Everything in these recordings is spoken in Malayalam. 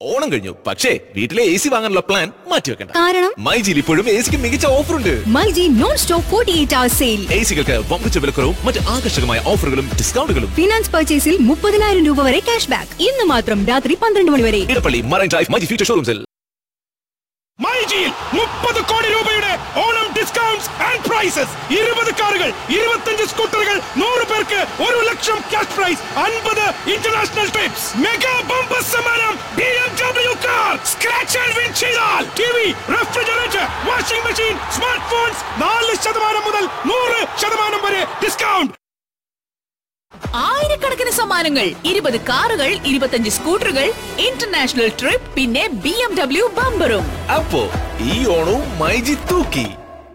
ഓണം കഴിഞ്ഞു പക്ഷേ വീട്ടിലെ എ സി വാങ്ങാനുള്ള പ്ലാൻ മാറ്റിവെക്കണ്ട കാരണം മൈജിയിൽ ഇപ്പോഴും എ സിക്ക് മികച്ച ഓഫർ ഉണ്ട് myG non stop forty eight hour sale A സികൾക്ക് വമ്പിച്ച വിലക്കുറവും മറ്റ് ആകർഷകമായ ഓഫറുകളും ഡിസ്കൗണ്ടുകളും ഫിനാൻസ് പർച്ചേസിൽ മുപ്പതിനായിരം രൂപ വരെ ക്യാഷ് ബാക്ക് ഇന്ന് മാത്രം രാത്രി പന്ത്രണ്ട് മണി വരെ Edappally marine drive myG future ഷോറൂംസിൽ മൈജിയിൽ മുപ്പത് കോടി രൂപയുടെ ഓണം ഡിസ്കൗണ്ട്സ് ആൻഡ് പ്രൈസസ് ഇരുപത് കാറുകൾ ഇരുപത്തഞ്ച് സ്കൂട്ടറുകൾ നൂറ് പേർക്ക് ഒരു ലക്ഷം ക്യാഷ് പ്രൈസ് അൻപത് ഇന്റർനാഷണൽ ട്രിപ്സ് മെഗാ ബമ്പർ സമ്മാനം B M W car scratch and win ചെയ്താൽ T V refrigerator washing machine smart phones നാല് ശതമാനം മുതൽ നൂറ് ശതമാനം വരെ ഡിസ്കൗണ്ട് ആയിരക്കണക്കിന് സമ്മാനങ്ങൾ ഇരുപത് കാറുകൾ ഇരുപത്തഞ്ച് സ്കൂട്ടറുകൾ ഇന്റർനാഷണൽ ട്രിപ്പ് പിന്നെ ബി എം ഡബ്ല്യു ബമ്പറും അപ്പോ ഈ ഓണവും മൈജി തൂക്കി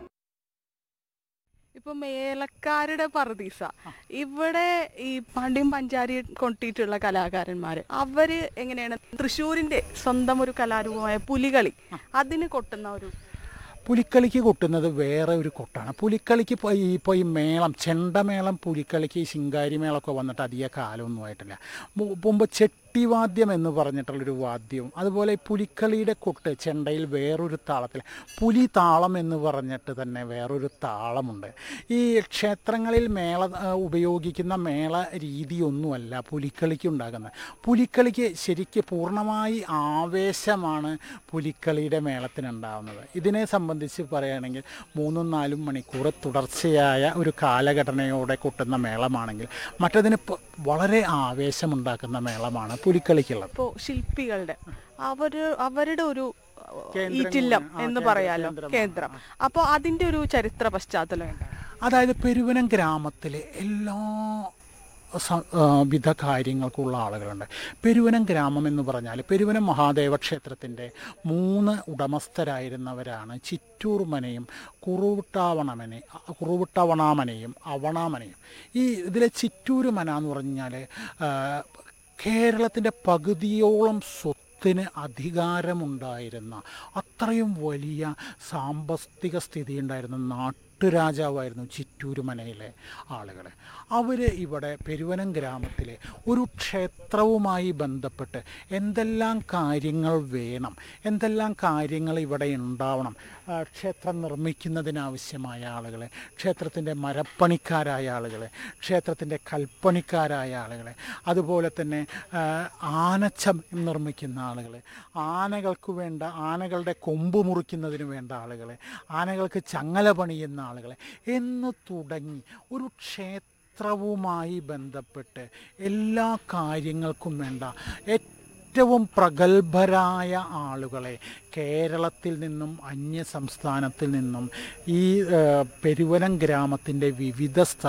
ഇപ്പൊ മേലക്കാരുടെ പറദീസ ഇവിടെ ഈ പാണ്ഡ്യം പഞ്ചാരി കൊണ്ടിട്ടുള്ള കലാകാരന്മാര് അവര് എങ്ങനെയാണ് തൃശ്ശൂരിന്റെ സ്വന്തം ഒരു കലാരൂപമായ പുലികളി അതിന് കൊട്ടുന്ന ഒരു പുലിക്കളിക്ക് കൊട്ടുന്നത് വേറെ ഒരു കൊട്ടാണ് പുലിക്കളിക്ക് ഇപ്പോൾ ഈ ഇപ്പോൾ ഈ മേളം ചെണ്ടമേളം പുലിക്കളിക്ക് ഈ ശിങ്കാരി മേളമൊക്കെ വന്നിട്ട് അധിക കാലമൊന്നും ആയിട്ടില്ല മു- മുമ്പ് ചെട്ടിവാദ്യം എന്ന് പറഞ്ഞിട്ടുള്ളൊരു വാദ്യവും അതുപോലെ ഈ പുലിക്കളിയുടെ കൊട്ട് ചെണ്ടയിൽ വേറൊരു താളത്തിൽ പുലി താളം എന്ന് പറഞ്ഞിട്ട് തന്നെ വേറൊരു താളമുണ്ട് ഈ ക്ഷേത്രങ്ങളിൽ മേള ആ, ഉപയോഗിക്കുന്ന മേള രീതിയൊന്നുമല്ല പുലിക്കളിക്ക് ഉണ്ടാകുന്നത് പുലിക്കളിക്ക് ശരിക്ക് പൂർണ്ണമായി ആവേശമാണ് പുലിക്കളിയുടെ മേളത്തിനുണ്ടാകുന്നത് ഇതിനെ സംബന്ധിച്ച് പറയുകയാണെങ്കിൽ മൂന്നും നാലും മണിക്കൂർ തുടർച്ചയായ ഒരു കാലഘടനയോടെ കൊട്ടുന്ന മേളമാണെങ്കിൽ മറ്റതിന് പ- വളരെ ആവേശമുണ്ടാക്കുന്ന മേളമാണ് പുലിക്കളിക്കുള്ളത് ഇപ്പോ ശില്പികളുടെ അവര് അവരുടെ ഒരു കേന്ദ്രം ഈറ്റില്ലം ആ, എന്ന് കേന്ദ്ര- പറയാലോ കേന്ദ്രം. കേന്ദ്രം അപ്പൊ അതിന്റെ ഒരു ചരിത്ര പശ്ചാത്തലം എന്താണ് അതായത് പെരുവനം ഗ്രാമത്തിലെ എല്ലാ സ- ആ, വിധ കാര്യങ്ങൾക്കുള്ള ആളുകളുണ്ട് പെരുവനം ഗ്രാമം എന്ന് പറഞ്ഞാൽ പെരുവനം മഹാദേവ ക്ഷേത്രത്തിൻ്റെ മൂന്ന് ഉടമസ്ഥരായിരുന്നവരാണ് ചിറ്റൂർ മനയും കുറുവിട്ടാവണമനെ കുറുവിട്ടവണാമനയും അവണാമനയും ഈ ഇതിലെ ചിറ്റൂർ മന എന്ന് പറഞ്ഞാൽ കേരളത്തിൻ്റെ പകുതിയോളം സ്വത്തിന് അധികാരമുണ്ടായിരുന്ന അത്രയും വലിയ സാമ്പത്തിക സ്ഥിതി ഉണ്ടായിരുന്ന നാട്ടുരാജാവായിരുന്നു ചിറ്റൂരുമനയിലെ ആളുകൾ അവർ ഇവിടെ പെരുവനം ഗ്രാമത്തിലെ ഒരു ക്ഷേത്രവുമായി ബന്ധപ്പെട്ട് എന്തെല്ലാം കാര്യങ്ങൾ വേണം എന്തെല്ലാം കാര്യങ്ങൾ ഇവിടെ ഉണ്ടാവണം ആ, ക്ഷേത്രം നിർമ്മിക്കുന്നതിനാവശ്യമായ ആളുകൾ ക്ഷേത്രത്തിൻ്റെ മരപ്പണിക്കാരായ ആളുകൾ ക്ഷേത്രത്തിൻ്റെ കൽപ്പണിക്കാരായ ആളുകൾ അതുപോലെ തന്നെ ആ, ആനച്ചം നിർമ്മിക്കുന്ന ആളുകൾ ആനകൾക്ക് വേണ്ട ആനകളുടെ കൊമ്പ് മുറിക്കുന്നതിന് വേണ്ട ആളുകൾ ആനകൾക്ക് ചങ്ങല പണിയുന്ന ആളുകൾ എന്ന് തുടങ്ങി ഒരു ക്ഷേത്രവുമായി ബന്ധപ്പെട്ട് എല്ലാ കാര്യങ്ങൾക്കും വേണ്ട ഏറ്റവും പ്രഗത്ഭരായ ആളുകളെ കേരളത്തിൽ നിന്നും അന്യ സംസ്ഥാനത്തിൽ നിന്നും ഈ ആ, പെരുവനം ഗ്രാമത്തിൻ്റെ വിവിധ സ്ഥ